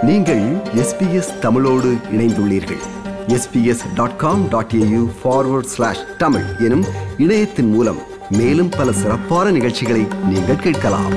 நீங்கள் எஸ்பிஎஸ் தமிழோடு இணைந்துள்ளீர்கள் SBS dot com dot AU forward slash Tamil எனும் இணையத்தின் மூலம் மேலும் பல சிறப்பான நிகழ்ச்சிகளை நீங்கள் கேட்கலாம்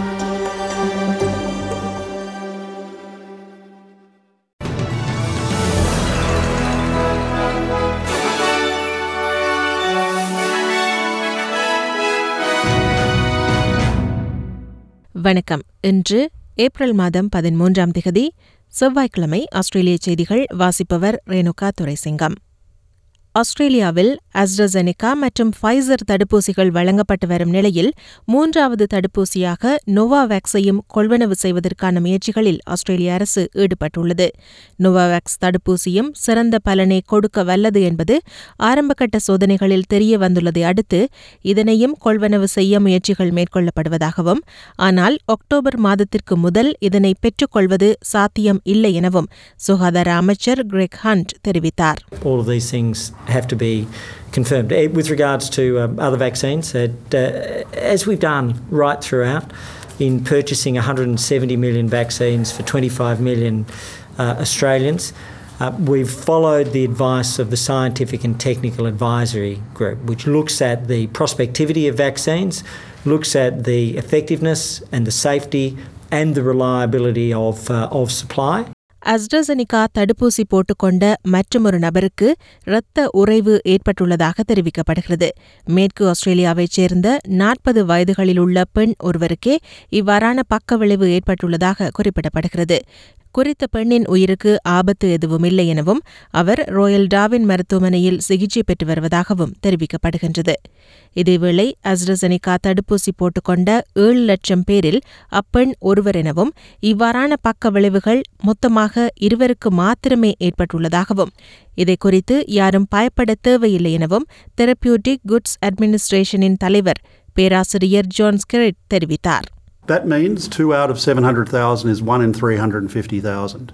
வணக்கம் இன்று ஏப்ரல் மாதம் பதிமூன்றாம் திகதி செவ்வாய்க்கிழமை ஆஸ்திரேலிய செய்திகள் வாசிப்பவர் ரேணுகா துரைசிங்கம் ஆஸ்திரேலியாவில் அஸ்ட்ரசெனிகா மற்றும் ஃபைசர் தடுப்பூசிகள் வழங்கப்பட்டு வரும் நிலையில் மூன்றாவது தடுப்பூசியாக நோவாவேக்ஸையும் கொள்வனவு செய்வதற்கான முயற்சிகளில் ஆஸ்திரேலிய அரசு ஈடுபட்டுள்ளது நோவாவேக்ஸ் தடுப்பூசியும் சிறந்த பலனை கொடுக்க வல்லது என்பது ஆரம்பகட்ட சோதனைகளில் தெரிய வந்துள்ளதை அடுத்து இதனையும் கொள்வனவு செய்ய முயற்சிகள் மேற்கொள்ளப்படுவதாகவும் ஆனால் அக்டோபர் மாதத்திற்கு முதல் இதனை பெற்றுக்கொள்வது சாத்தியம் இல்லை எனவும் சுகாதார அமைச்சர் கிரெக் ஹண்ட் தெரிவித்தார் all of these things have to be confirmed. Eh, With regards to um, other vaccines, that, uh, as we've done right throughout in purchasing 170 million vaccines for 25 million uh, Australians, uh, we've followed the advice of the Scientific and Technical Advisory Group, which looks at the prospectivity of vaccines, looks at the effectiveness and the safety and the reliability of, uh, of supply. AstraZeneca தடுப்பூசி போட்டுக்கொண்ட மற்றொரு நபருக்கு இரத்த உறைவு ஏற்பட்டுள்ளதாக தெரிவிக்கப்படுகிறது மேற்கு ஆஸ்திரேலியாவைச் சேர்ந்த நாற்பது வயதுகளிலுள்ள பெண் ஒருவருக்கே இவ்வாறான பக்கவிளைவு ஏற்பட்டுள்ளதாக குறிப்பிடப்படுகிறது குறித்த பெண்ணின் உயிருக்கு ஆபத்து எதுவும் இல்லை எனவும் அவர் ராயல் டாவின் மருத்துவமனையில் சிகிச்சை பெற்று வருவதாகவும் தெரிவிக்கப்படுகின்றது இதேவேளை அஸ்ட்ரசெனிகா தடுப்பூசி போட்டுக்கொண்ட ஏழு லட்சம் பேரில் அப்பெண் ஒருவர் எனவும் இவ்வாறான பக்க விளைவுகள் மொத்தமாக இருவருக்கு மாத்திரமே ஏற்பட்டுள்ளதாகவும் இதை குறித்து யாரும் பயப்பட தேவையில்லை எனவும் தெரபியூட்டிக் குட்ஸ் அட்மினிஸ்ட்ரேஷனின் தலைவர் பேராசிரியர் ஜான் ஸ்கெரிட் தெரிவித்தார் That means two out of 700,000 is one in 350,000.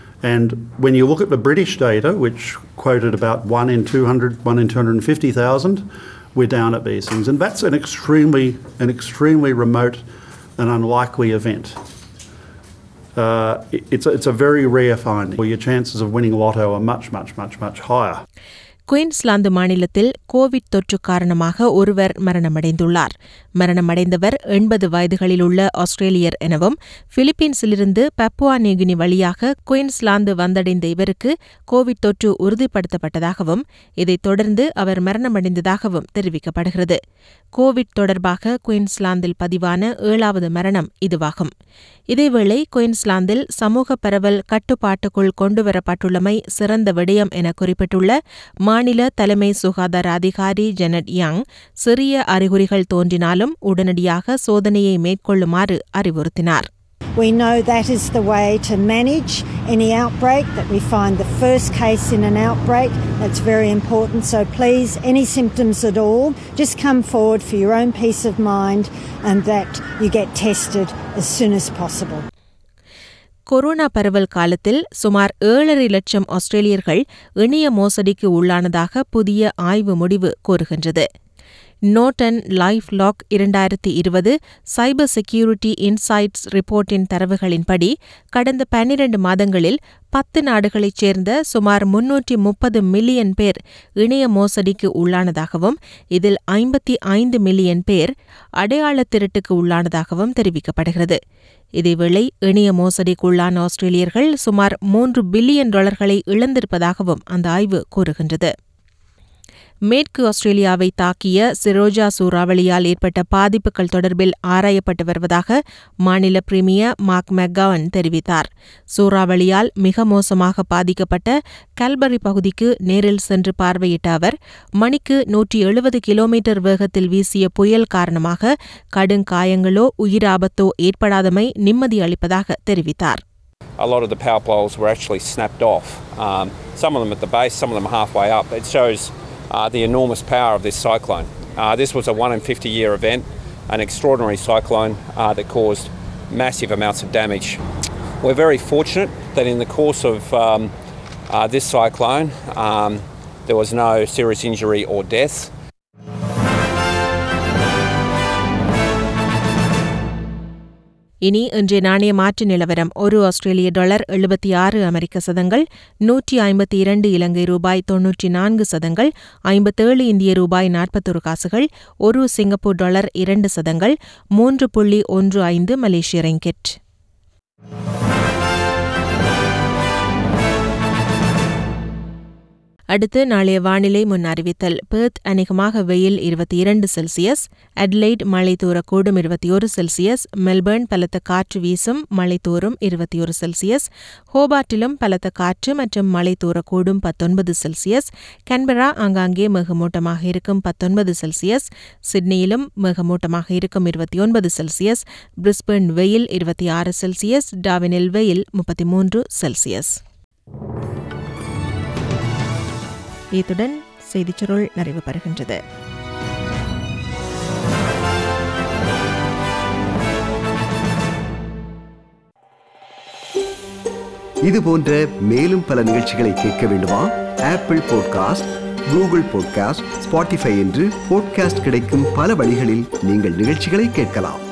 And when you look at the British data, which quoted about one in 200, one in 250,000, we're down at these things. And that's an extremely, an extremely remote and unlikely event. Uh, it- it's, a, it's a very rare finding where your chances of winning lotto are much, much, much, much higher. Queensland மாநிலத்தில் Covid தொற்று காரணமாக ஒருவர் மரணமடைந்துள்ளார் மரணமடைந்தவர் எண்பது வயதுகளில் உள்ள ஆஸ்திரேலியர் எனவும் பிலிப்பீன்ஸிலிருந்து Papua New Guinea வழியாக குயின்ஸ்லாந்து வந்தடைந்த இவருக்கு கோவிட் தொற்று உறுதிப்படுத்தப்பட்டதாகவும் இதைத் தொடர்ந்து அவர் மரணமடைந்ததாகவும் தெரிவிக்கப்படுகிறது கோவிட் தொடர்பாக குயின்ஸ்லாந்தில் பதிவான ஏழாவது மரணம் இதுவாகும் இதேவேளை குயின்ஸ்லாந்தில் சமூக பரவல் கட்டுப்பாட்டுக்குள் கொண்டுவரப்பட்டுள்ளமை சிறந்த விடயம் என குறிப்பிட்டுள்ள மாநில தலைமை சுகாதார அதிகாரி ஜெனட் யங் சிறிய அறிகுறிகள் தோன்றினாலும் உடனடியாக சோதனையை மேற்கொள்ளுமாறு அறிவுறுத்தினார் We know that is the way to manage any outbreak, that we find the first case in an outbreak. That's very important. So please, any symptoms at all, just come forward for your own peace of mind and that you get tested as soon as possible. Corona பரவல் காலத்தில் சுமார் ஏழரை லட்சம் ஆஸ்திரேலியர்கள் இணைய மோசடிக்கு உள்ளானதாக புதிய ஆய்வு முடிவு கூறுகின்றது நோட்டன் லைஃப் லாக் இரண்டாயிரத்தி இருபது சைபர் செக்யூரிட்டி இன்சைட்ஸ் ரிப்போர்ட்டின் தரவுகளின்படி கடந்த பன்னிரண்டு மாதங்களில் பத்து நாடுகளைச் சேர்ந்த சுமார் முன்னூற்றி முப்பது மில்லியன் பேர் இணைய மோசடிக்கு உள்ளானதாகவும் இதில் ஐம்பத்தி ஐந்து மில்லியன் பேர் அடையாள திருட்டுக்கு உள்ளானதாகவும் தெரிவிக்கப்படுகிறது இதேவேளை இணைய மோசடிக்குள்ளான ஆஸ்திரேலியர்கள் சுமார் மூன்று பில்லியன் டாலர்களை இழந்திருப்பதாகவும் அந்த ஆய்வு கூறுகின்றது மேற்கு ஆஸ்திரேலியாவை தாக்கிய சிரோஜா சூறாவளியால் ஏற்பட்ட பாதிப்புகள் தொடர்பில் ஆராயப்பட்டு வருவதாக மாநில பிரீமியர் மார்க் மெக்கவன் தெரிவித்தார் சூறாவளியால் மிக மோசமாக பாதிக்கப்பட்ட கல்பரி பகுதிக்கு நேரில் சென்று பார்வையிட்ட அவர் மணிக்கு நூற்றி எழுபது கிலோமீட்டர் வேகத்தில் வீசிய புயல் காரணமாக கடுங்காயங்களோ உயிராபத்தோ ஏற்படாதமை நிம்மதி அளிப்பதாக தெரிவித்தார் a lot of the power poles were actually snapped off. Um, some of them at the base, some of them halfway up. It shows uh, the enormous power of this cyclone. Uh, this was a 1 in 50 year event, an extraordinary cyclone uh, that caused massive amounts of damage. We're very fortunate that in the course of um, uh, this cyclone, um, there was no serious injury or death. இனி இன்றைய நாணய மாற்று நிலவரம் ஒரு ஆஸ்திரேலிய dollar எழுபத்தி ஆறு அமெரிக்க சதங்கள் நூற்றி ஐம்பத்தி இரண்டு இலங்கை ரூபாய் தொன்னூற்றி நான்கு சதங்கள் ஐம்பத்தேழு இந்திய ரூபாய் நாற்பத்தொரு காசுகள் ஒரு சிங்கப்பூர் டாலர் இரண்டு சதங்கள் மூன்று புள்ளி ஒன்று ஐந்து மலேசிய ரிங்கெட் அடுத்து நாளைய வானிலை முன் அறிவித்தல் பெர்த் அநேகமாக வெயில் இருபத்தி இரண்டு செல்சியஸ் அட்லைட் மழை தூரக்கூடும் இருபத்தி ஒரு செல்சியஸ் மெல்பர்ன் பலத்த காற்று வீசும் மழை தூரும் இருபத்தி ஒரு செல்சியஸ் ஹோபார்ட்டிலும் பலத்த காற்று மற்றும் மழை தூரக்கூடும் பத்தொன்பது செல்சியஸ் கன்பரா ஆங்காங்கே மேகமூட்டமாக இருக்கும் பத்தொன்பது செல்சியஸ் சிட்னியிலும் மேகமூட்டமாக இருக்கும் இருபத்தி ஒன்பது செல்சியஸ் பிரிஸ்பர்ன் வெயில் இருபத்தி ஆறு செல்சியஸ் டாவினில் வெயில் முப்பத்தி மூன்று செல்சியஸ் இத்துடன் செய்திச் சுருள் நிறைவு பெறுகின்றது இது போன்ற மேலும் பல நிகழ்ச்சிகளை கேட்க வேண்டுமா Apple podcast Google podcast Spotify என்று பாட்காஸ்ட் கிடைக்கும் பல வழிகளில் நீங்கள் நிகழ்ச்சிகளை கேட்கலாம்